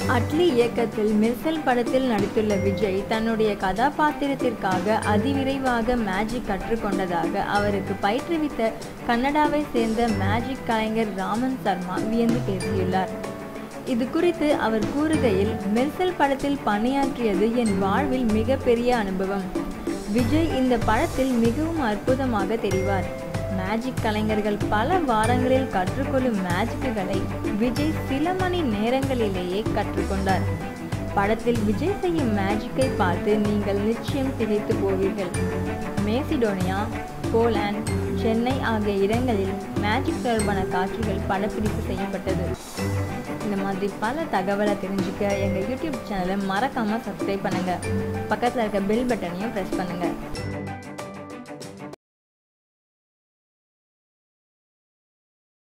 அட்லி இயக்கத்தில் மெர்சல் படத்தில் நடித்துள்ள விஜய் தன்னுடைய கதாபாத்திரத்திற்காக அதிவிரைவாக மேஜிக் கற்றுக்கொண்டதாக அவருக்கு பயிற்றுவித்த கன்னடாவை சேர்ந்த மேஜிக் கலைஞர் ராமன் சர்மா வியந்து பேசியுள்ளார் இது குறித்து அவர் கூறுகையில் மெர்சல் படத்தில் பணியாற்றியது என் வாழ்வில் மிகப்பெரிய அனுபவம் விஜய் இந்த படத்தில் மிகவும் அற்புதமாக தெரிவார் மேஜிக் கலைஞர்கள் பல வாரங்களில் கற்றுக்கொள்ளும் மேஜிக்குகளை விஜய் சில மணி நேரங்களிலேயே கற்றுக்கொண்டார் படத்தில் விஜய் செய்யும் மேஜிக்கை பார்த்து நீங்கள் நிச்சயம் திகைத்து போவீர்கள் மேசிடோனியா போலாந்து சென்னை ஆகிய இடங்களில் மேஜிக் தொடர்பான காட்சிகள் படப்பிடிப்பு செய்யப்பட்டது இந்த மாதிரி பல தகவலை தெரிஞ்சுக்க எங்கள் யூடியூப் சேனலை மறக்காமல் சப்ஸ்கிரைப் பண்ணுங்கள் பக்கத்தில் இருக்க பெல் பட்டனையும் ப்ரெஸ் பண்ணுங்கள்